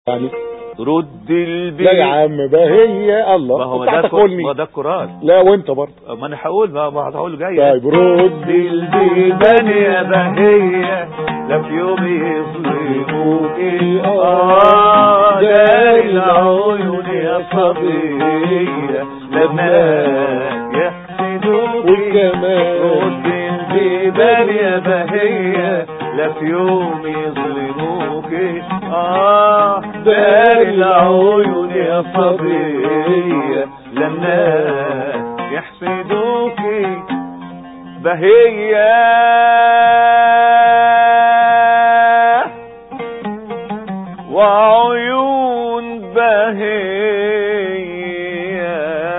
يعني رد البيت لا يا عم بقى هي الله ما هو كنت ده هتاخدني. ما ده القرآن لا وانت برضه ما انا هقول ما ما هقول جاي طيب رد البيبان يا بهية لا في يوم يظلموك آه دار العيون يا صبية لما يحسدوك والكمان رد البيبان يا بهية لا في يوم يظلموك آه دار العيون يا صبية لما يحسدوك بهية وعيون بهية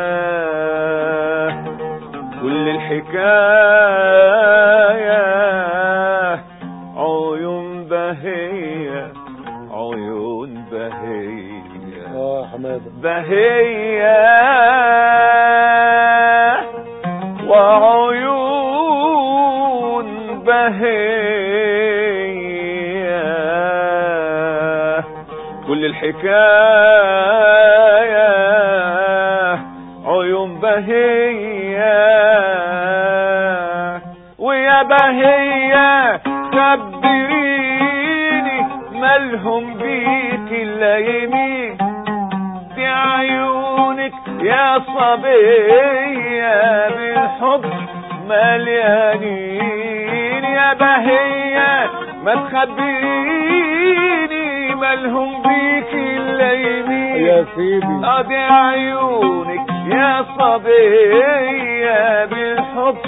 كل الحكاية عيون بهية عيون بهية اه حماده بهية وعيون بهية كل الحكاية عيون بهية ويا بهية خبريني مالهم بيك الا يمين دي عيونك يا صبية بالحب مليانين يا بهية ما تخبيني مالهم بيك الا يمين يا سيدي ادي عيونك يا صبية بالحب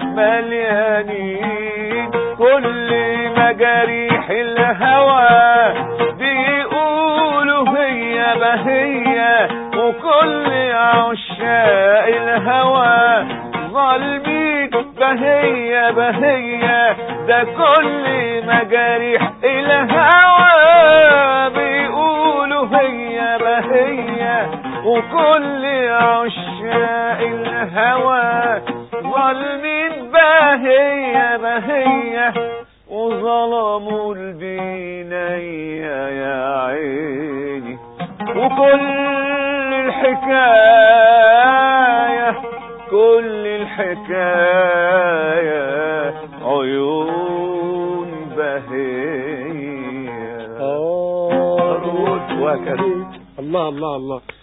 مليانين كل مجاريح الهوى بيقولوا هي بهية وكل عشاق الهوى ظالمين بهية بهية ده كل مجاريح الهوى بيقولوا هي بهية وكل عشاق الهوى ظالمين بهية بهية وظلموا البنية يا عيني وكل الحكاية كل الحكاية عيون بهية اه وهكذا الله الله الله